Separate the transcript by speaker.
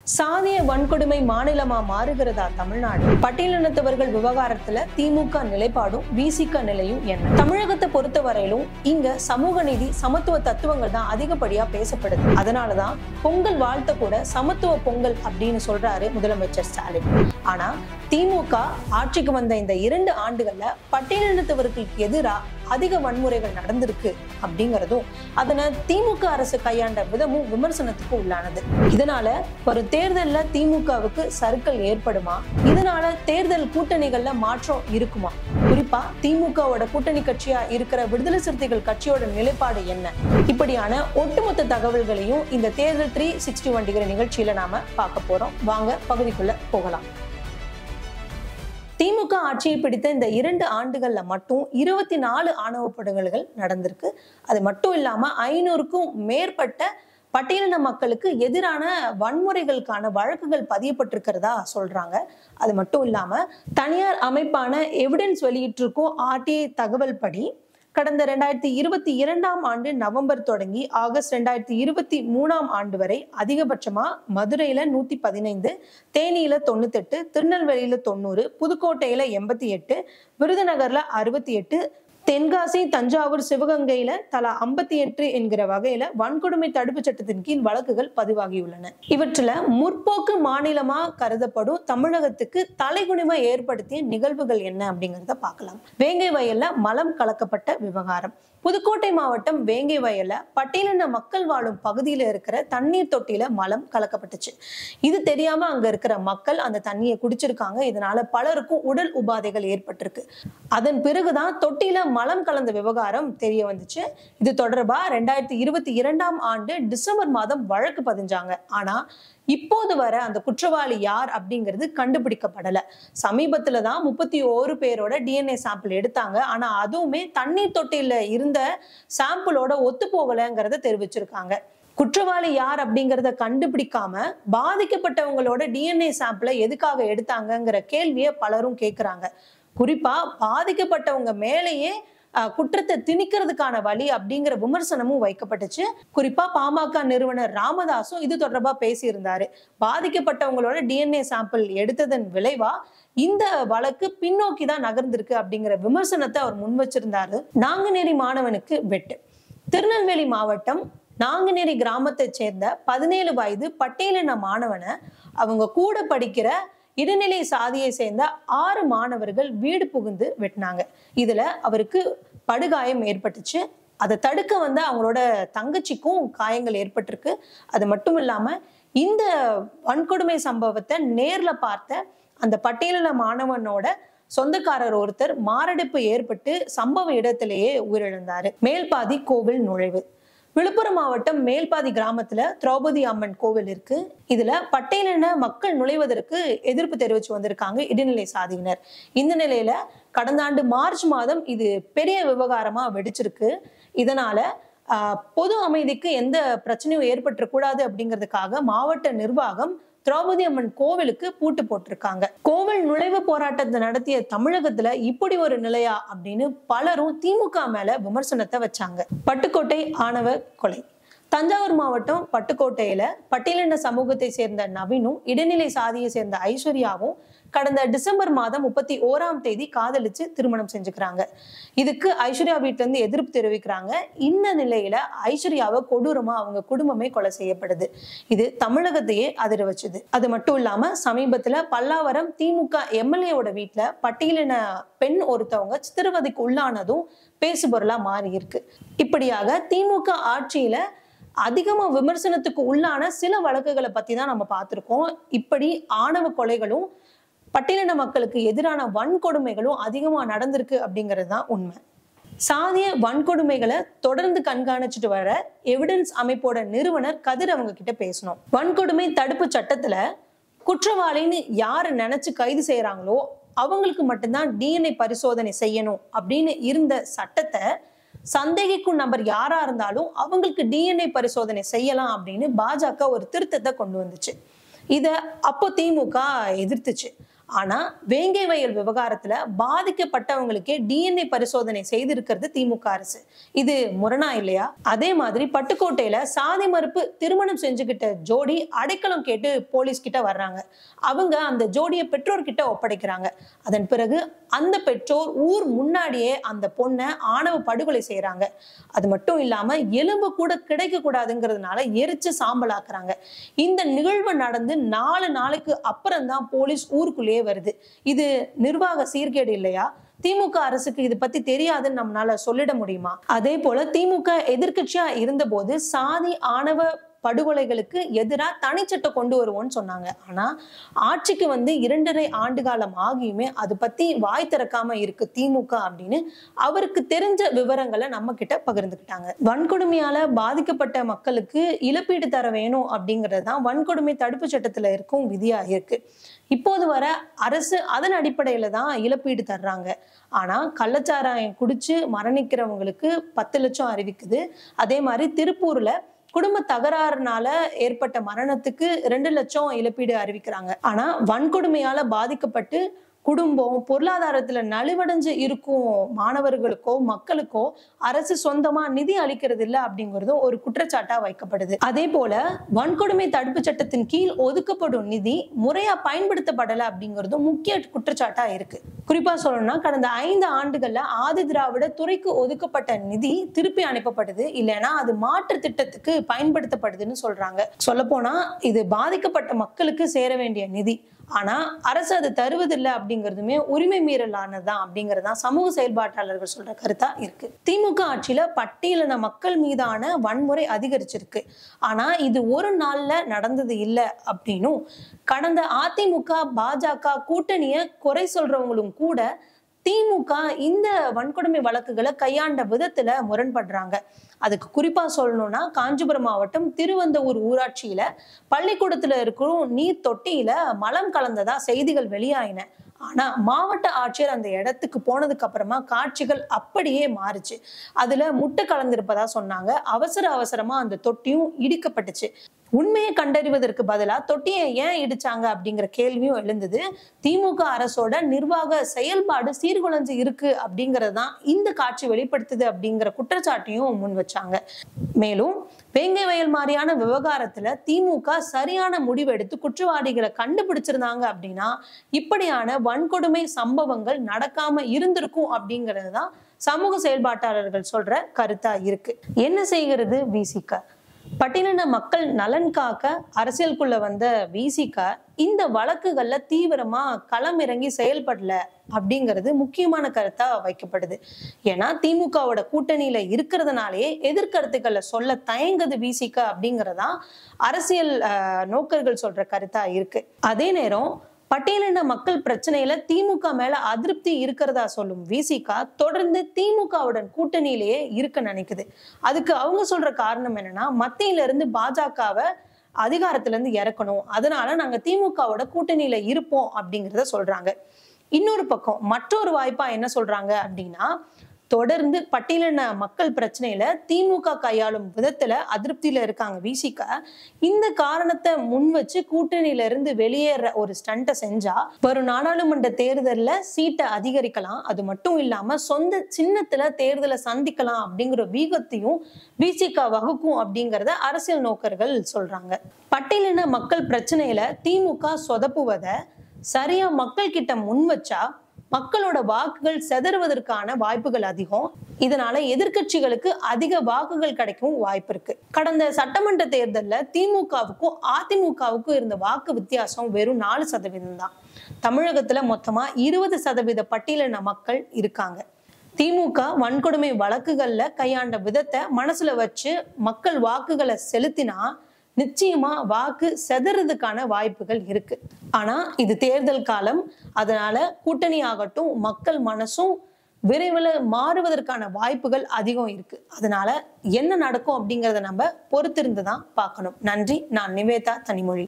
Speaker 1: சாதிய வன்கொடுமை மாநிலமா மாறுகிறதா தமிழ்நாடு பட்டியலினத்தவர்கள் விவகாரத்துல திமுக நிலைப்பாடும் விசிக நிலையும் என்ன தமிழகத்தை பொறுத்த வரையிலும் இங்க சமூக நீதி சமத்துவ தத்துவங்கள் தான் அதிகப்படியா பேசப்படுது அதனாலதான் பொங்கல் வாழ்த்த கூட சமத்துவ பொங்கல் அப்படின்னு சொல்றாரு முதலமைச்சர் ஸ்டாலின் ஆனா திமுக ஆட்சிக்கு வந்த இந்த இரண்டு ஆண்டுகள்ல பட்டியலினத்தவர்களுக்கு எதிராக அதிக வன்முறைகள் நடந்திருக்கு அப்படிங்கிறதும் அதனை திமுக அரசு கையாண்ட விதமும் விமர்சனத்துக்கு உள்ளானது இதனால வரும் தேர்தல்ல திமுகவுக்கு சறுக்கல் ஏற்படுமா இதனால தேர்தல் கூட்டணிகள்ல மாற்றம் இருக்குமா குறிப்பா திமுகவோட கூட்டணி கட்சியா இருக்கிற விடுதலை சிறுத்தைகள் கட்சியோட நிலைப்பாடு என்ன இப்படியான ஒட்டுமொத்த தகவல்களையும் இந்த தேர்தல் த்ரீ சிக்ஸ்டி ஒன் டிகிரி நிகழ்ச்சியில நாம பார்க்க போறோம் வாங்க பகுதிக்குள்ள போகலாம் திமுக ஆட்சியை பிடித்த இந்த இரண்டு ஆண்டுகள்ல மட்டும் இருபத்தி நாலு ஆணவ படுகொலைகள் நடந்திருக்கு அது மட்டும் இல்லாம ஐநூறுக்கும் மேற்பட்ட பட்டியலின மக்களுக்கு எதிரான வன்முறைகளுக்கான வழக்குகள் பதியப்பட்டிருக்கிறதா சொல்றாங்க அது மட்டும் இல்லாம தனியார் அமைப்பான எவிடன்ஸ் வெளியிட்டிருக்கும் ஆர்டிஐ தகவல் படி கடந்த ரெண்டாயிரத்தி இருபத்தி இரண்டாம் ஆண்டு நவம்பர் தொடங்கி ஆகஸ்ட் ரெண்டாயிரத்தி இருபத்தி மூணாம் ஆண்டு வரை அதிகபட்சமா மதுரையில நூத்தி பதினைந்து தேனியில தொண்ணூத்தெட்டு திருநெல்வேலியில தொண்ணூறு புதுக்கோட்டையில எண்பத்தி எட்டு விருதுநகர்ல அறுபத்தி எட்டு தென்காசி தஞ்சாவூர் சிவகங்கையில தலா ஐம்பத்தி எட்டு என்கிற வகையில வன்கொடுமை தடுப்பு சட்டத்தின் கீழ் வழக்குகள் பதிவாகியுள்ளன இவற்றுல முற்போக்கு மாநிலமா கருதப்படும் தமிழகத்துக்கு தலைகுனிமை ஏற்படுத்திய நிகழ்வுகள் என்ன அப்படிங்கிறத பார்க்கலாம் வேங்கை வயல்ல மலம் கலக்கப்பட்ட விவகாரம் புதுக்கோட்டை மாவட்டம் வேங்கை வயல்ல பட்டியலின மக்கள் வாழும் பகுதியில இருக்கிற தண்ணீர் தொட்டியில மலம் கலக்கப்பட்டுச்சு இது தெரியாம அங்க இருக்கிற மக்கள் அந்த தண்ணியை குடிச்சிருக்காங்க இதனால பலருக்கும் உடல் உபாதைகள் ஏற்பட்டிருக்கு அதன் பிறகுதான் தொட்டியில மலம் கலந்த விவகாரம் தெரிய வந்துச்சு இது தொடர்பா ரெண்டாயிரத்தி இருபத்தி இரண்டாம் ஆண்டு டிசம்பர் மாதம் வழக்கு பதிஞ்சாங்க ஆனா இப்போது வர அந்த குற்றவாளி யார் அப்படிங்கிறது கண்டுபிடிக்கப்படல சமீபத்துல தான் முப்பத்தி ஓரு பேரோட டிஎன்ஏ சாம்பிள் எடுத்தாங்க ஆனா அதுவுமே தண்ணீர் தொட்டியில இருந்த சாம்பிளோட ஒத்து போகலைங்கிறத தெரிவிச்சிருக்காங்க குற்றவாளி யார் அப்படிங்கிறத கண்டுபிடிக்காம பாதிக்கப்பட்டவங்களோட டிஎன்ஏ சாம்பிளை எதுக்காக எடுத்தாங்கங்கிற கேள்வியை பலரும் கேட்கிறாங்க குறிப்பா பாதிக்கப்பட்டவங்க மேலேயே அஹ், குற்றத்தை திணிக்கிறதுக்கான வழி அப்படிங்கிற விமர்சனமும் வைக்கப்பட்டுச்சு குறிப்பா பாமக நிறுவனர் ராமதாசும் இது தொடர்பா பேசியிருந்தாரு பாதிக்கப்பட்டவங்களோட டிஎன்ஏ சாம்பிள் எடுத்ததன் விளைவா இந்த வழக்கு பின்னோக்கி தான் நகர்ந்திருக்கு அப்படிங்கிற விமர்சனத்தை அவர் முன் வச்சிருந்தாரு நாங்குநேரி மாணவனுக்கு வெட்டு திருநெல்வேலி மாவட்டம் நாங்குநேரி கிராமத்தை சேர்ந்த பதினேழு வயது பட்டியலின மாணவனை அவங்க கூட படிக்கிற இடைநிலை சாதியை சேர்ந்த ஆறு மாணவர்கள் வீடு புகுந்து வெட்டினாங்க இதுல அவருக்கு படுகாயம் ஏற்பட்டுச்சு அதை தடுக்க வந்து அவங்களோட தங்கச்சிக்கும் காயங்கள் ஏற்பட்டிருக்கு அது மட்டும் இல்லாம இந்த வன்கொடுமை சம்பவத்தை நேர்ல பார்த்த அந்த பட்டியலின மாணவனோட சொந்தக்காரர் ஒருத்தர் மாரடைப்பு ஏற்பட்டு சம்பவ இடத்திலேயே உயிரிழந்தாரு மேல்பாதி கோவில் நுழைவு விழுப்புரம் மாவட்டம் மேல்பாதி கிராமத்துல திரௌபதி அம்மன் கோவில் இருக்கு இதுல பட்டியலின மக்கள் நுழைவதற்கு எதிர்ப்பு தெரிவிச்சு வந்திருக்காங்க இடைநிலை சாதியினர் இந்த நிலையில கடந்த ஆண்டு மார்ச் மாதம் இது பெரிய விவகாரமா வெடிச்சிருக்கு இதனால ஆஹ், பொது அமைதிக்கு எந்த பிரச்சனையும் ஏற்பட்டுறக்கூடாது அப்படிங்கிறதுக்காக மாவட்ட நிர்வாகம் திரௌபதி அம்மன் கோவிலுக்கு பூட்டு போட்டிருக்காங்க கோவில் நுழைவு போராட்டத்தை நடத்திய தமிழகத்துல இப்படி ஒரு நிலையா அப்படின்னு பலரும் திமுக மேல விமர்சனத்தை வச்சாங்க பட்டுக்கோட்டை ஆணவ கொலை தஞ்சாவூர் மாவட்டம் பட்டுக்கோட்டையில பட்டியலின சமூகத்தை சேர்ந்த நவீனும் இடைநிலை சாதியை சேர்ந்த ஐஸ்வர்யாவும் கடந்த டிசம்பர் மாதம் முப்பத்தி ஓராம் தேதி காதலிச்சு திருமணம் செஞ்சுக்கிறாங்க இதுக்கு ஐஸ்வர்யா வீட்ல இருந்து எதிர்ப்பு தெரிவிக்கிறாங்க இந்த நிலையில ஐஸ்வர்யாவை கொடூரமா அவங்க குடும்பமே கொலை செய்யப்படுது இது தமிழகத்தையே அதிர வச்சுது அது மட்டும் இல்லாம சமீபத்துல பல்லாவரம் திமுக எம்எல்ஏவோட வீட்டுல பட்டியலின பெண் ஒருத்தவங்க சித்திரவதைக்கு உள்ளானதும் பேசுபொருளா மாறி இருக்கு இப்படியாக திமுக ஆட்சியில அதிகமா விமர்சனத்துக்கு உள்ளான சில வழக்குகளை பத்தி தான் நம்ம பார்த்திருக்கோம் இப்படி ஆணவ கொலைகளும் பட்டியலின மக்களுக்கு எதிரான வன்கொடுமைகளும் அதிகமா நடந்திருக்கு அப்படிங்கிறது தான் உண்மை சாதிய வன்கொடுமைகளை தொடர்ந்து கண்காணிச்சுட்டு வர எவிடன்ஸ் அமைப்போட நிறுவனர் கதிர் அவங்க கிட்ட பேசணும் வன்கொடுமை தடுப்பு சட்டத்துல குற்றவாளின்னு யாரு நினைச்சு கைது செய்யறாங்களோ அவங்களுக்கு மட்டும்தான் டிஎன்ஏ பரிசோதனை செய்யணும் அப்படின்னு இருந்த சட்டத்தை சந்தேகிக்கும் நபர் யாரா இருந்தாலும் அவங்களுக்கு டிஎன்ஏ பரிசோதனை செய்யலாம் அப்படின்னு பாஜக ஒரு திருத்தத்தை கொண்டு வந்துச்சு இத அப்போ திமுக எதிர்த்துச்சு ஆனா வேங்கை வயல் விவகாரத்துல பாதிக்கப்பட்டவங்களுக்கே டிஎன்ஏ பரிசோதனை செய்திருக்கிறது திமுக அரசு இது முரணா இல்லையா அதே மாதிரி பட்டுக்கோட்டையில சாதி மறுப்பு திருமணம் செஞ்சுக்கிட்ட ஜோடி அடைக்கலம் கேட்டு போலீஸ் கிட்ட வர்றாங்க அவங்க அந்த ஜோடியை பெற்றோர் கிட்ட ஒப்படைக்கிறாங்க அதன் பிறகு அந்த பெற்றோர் ஊர் முன்னாடியே அந்த பொண்ணை ஆணவ படுகொலை செய்யறாங்க அது மட்டும் இல்லாம எலும்பு கூட கிடைக்க கூடாதுங்கிறதுனால எரிச்சு சாம்பலாக்குறாங்க இந்த நிகழ்வு நடந்து நாலு நாளைக்கு அப்புறம் தான் போலீஸ் ஊருக்குள்ளேயே வருது இது நிர்வாக சீர்கேடு இல்லையா திமுக அரசுக்கு இது பத்தி தெரியாதுன்னு நம்மளால சொல்லிட முடியுமா அதே போல திமுக எதிர்க்கட்சியா இருந்தபோது சாதி ஆணவ படுகொலைகளுக்கு எதிராக தனிச்சட்டம் கொண்டு வருவோம்னு சொன்னாங்க ஆனா ஆட்சிக்கு வந்து இரண்டரை ஆண்டு காலம் ஆகியுமே அது பத்தி வாய் திறக்காம இருக்கு திமுக அப்படின்னு அவருக்கு தெரிஞ்ச விவரங்களை நம்ம கிட்ட பகிர்ந்துக்கிட்டாங்க வன்கொடுமையால பாதிக்கப்பட்ட மக்களுக்கு இழப்பீடு தர வேணும் அப்படிங்கிறது தான் வன்கொடுமை தடுப்பு சட்டத்துல இருக்கும் விதியா இருக்கு இப்போது வர அரசு அதன் அடிப்படையில தான் இழப்பீடு தர்றாங்க ஆனா கள்ளச்சாராயம் குடிச்சு மரணிக்கிறவங்களுக்கு பத்து லட்சம் அறிவிக்குது அதே மாதிரி திருப்பூர்ல குடும்ப தகராறுனால ஏற்பட்ட மரணத்துக்கு ரெண்டு லட்சம் இழப்பீடு அறிவிக்கிறாங்க ஆனா வன்கொடுமையால பாதிக்கப்பட்டு குடும்பம் பொருளாதாரத்துல நலிவடைஞ்சு இருக்கும் மாணவர்களுக்கோ மக்களுக்கோ அரசு சொந்தமா நிதி அளிக்கிறது இல்ல அப்படிங்கறதும் ஒரு குற்றச்சாட்டா வைக்கப்படுது அதே போல வன்கொடுமை தடுப்பு சட்டத்தின் கீழ் ஒதுக்கப்படும் நிதி முறையா பயன்படுத்தப்படல அப்படிங்கறதும் முக்கிய குற்றச்சாட்டா இருக்கு குறிப்பா சொல்லணும்னா கடந்த ஐந்து ஆண்டுகள்ல ஆதி திராவிட துறைக்கு ஒதுக்கப்பட்ட நிதி திருப்பி அனுப்பப்படுது இல்லைன்னா அது மாற்று திட்டத்துக்கு பயன்படுத்தப்படுதுன்னு சொல்றாங்க சொல்ல போனா இது பாதிக்கப்பட்ட மக்களுக்கு சேர வேண்டிய நிதி ஆனா அரசு அது தருவதில்லை அப்படிங்கிறதுமே உரிமை மீறலானதுதான் அப்படிங்கறதுதான் சமூக செயல்பாட்டாளர்கள் சொல்ற கருத்தா இருக்கு திமுக ஆட்சியில பட்டியலின மக்கள் மீதான வன்முறை அதிகரிச்சிருக்கு ஆனா இது ஒரு நாள்ல நடந்தது இல்லை அப்படின்னும் கடந்த அதிமுக பாஜக கூட்டணிய குறை சொல்றவங்களும் கூட திமுக இந்த வன்கொடுமை வழக்குகளை கையாண்ட விதத்துல முரண்படுறாங்க அதுக்கு குறிப்பா சொல்லணும்னா காஞ்சிபுரம் மாவட்டம் திருவந்தூர் ஊராட்சியில பள்ளிக்கூடத்துல இருக்கிற நீர் தொட்டியில மலம் கலந்ததா செய்திகள் வெளியாயின ஆனா மாவட்ட ஆட்சியர் அந்த இடத்துக்கு போனதுக்கு அப்புறமா காட்சிகள் அப்படியே மாறுச்சு அதுல முட்டை கலந்திருப்பதா சொன்னாங்க அவசர அவசரமா அந்த தொட்டியும் இடிக்கப்பட்டுச்சு உண்மையை கண்டறிவதற்கு பதிலா தொட்டியை ஏன் இடிச்சாங்க அப்படிங்கிற கேள்வியும் எழுந்தது திமுக அரசோட நிர்வாக செயல்பாடு சீர்குலைஞ்சு இருக்கு அப்படிங்கிறது தான் இந்த காட்சி வெளிப்படுத்துது அப்படிங்கிற குற்றச்சாட்டையும் முன் வச்சாங்க மேலும் வேங்கை வயல் மாதிரியான விவகாரத்துல திமுக சரியான முடிவெடுத்து குற்றவாளிகளை கண்டுபிடிச்சிருந்தாங்க அப்படின்னா இப்படியான வன்கொடுமை சம்பவங்கள் நடக்காம இருந்திருக்கும் அப்படிங்கிறது தான் சமூக செயல்பாட்டாளர்கள் சொல்ற கருத்தா இருக்கு என்ன செய்கிறது விசிக பட்டியலின மக்கள் நலன் காக்க அரசியலுக்குள்ள வந்த விசிக இந்த வழக்குகள்ல தீவிரமா களம் இறங்கி செயல்படல அப்படிங்கிறது முக்கியமான கருத்தா வைக்கப்படுது ஏன்னா திமுகவோட கூட்டணியில இருக்கிறதுனாலேயே எதிர்கருத்துக்களை சொல்ல தயங்குது விசிக அப்படிங்கறதா அரசியல் ஆஹ், நோக்கர்கள் சொல்ற கருத்தா இருக்கு அதே நேரம் பட்டியலின மக்கள் பிரச்சனையில திமுக மேல அதிருப்தி இருக்கிறதா சொல்லும் விசிகா தொடர்ந்து திமுகவுடன் கூட்டணியிலேயே இருக்க நினைக்குது அதுக்கு அவங்க சொல்ற காரணம் என்னன்னா மத்தியில இருந்து பாஜகவை அதிகாரத்துல இருந்து இறக்கணும் அதனால நாங்க திமுகவோட கூட்டணியில இருப்போம் அப்படிங்கிறத சொல்றாங்க இன்னொரு பக்கம் மற்றொரு வாய்ப்பா என்ன சொல்றாங்க அப்படின்னா தொடர்ந்து பட்டியலின மக்கள் பிரச்சனையில திமுக கையாளும் விதத்துல அதிருப்தியில இருக்காங்க விசிக இந்த காரணத்தை முன் வச்சு கூட்டணியில இருந்து வெளியேற ஒரு ஸ்டண்ட்டை செஞ்சா வரும் நாடாளுமன்ற தேர்தல்ல சீட்டை அதிகரிக்கலாம் அது மட்டும் இல்லாம சொந்த சின்னத்துல தேர்தலை சந்திக்கலாம் அப்படிங்கிற வீகத்தையும் விசிக வகுக்கும் அப்படிங்கறத அரசியல் நோக்கர்கள் சொல்றாங்க பட்டியலின மக்கள் பிரச்சனையில திமுக சொதப்புவதை சரியா மக்கள் கிட்ட முன் வச்சா மக்களோட வாக்குகள் செதறுவதற்கான வாய்ப்புகள் அதிகம் இதனால எதிர்க்கட்சிகளுக்கு அதிக வாக்குகள் கிடைக்கும் வாய்ப்பு இருக்கு கடந்த சட்டமன்ற தேர்தல்ல திமுகவுக்கும் அதிமுகவுக்கும் இருந்த வாக்கு வித்தியாசம் வெறும் நாலு சதவீதம் தான் தமிழகத்துல மொத்தமா இருபது சதவீத பட்டியலின மக்கள் இருக்காங்க திமுக வன்கொடுமை வழக்குகள்ல கையாண்ட விதத்தை மனசுல வச்சு மக்கள் வாக்குகளை செலுத்தினா நிச்சயமா வாக்கு செதறதுக்கான வாய்ப்புகள் இருக்கு ஆனா இது தேர்தல் காலம் அதனால கூட்டணி ஆகட்டும் மக்கள் மனசும் விரைவில் மாறுவதற்கான வாய்ப்புகள் அதிகம் இருக்கு அதனால என்ன நடக்கும் அப்படிங்கறத நம்ம பொறுத்திருந்து தான் பார்க்கணும் நன்றி நான் நிவேதா தனிமொழி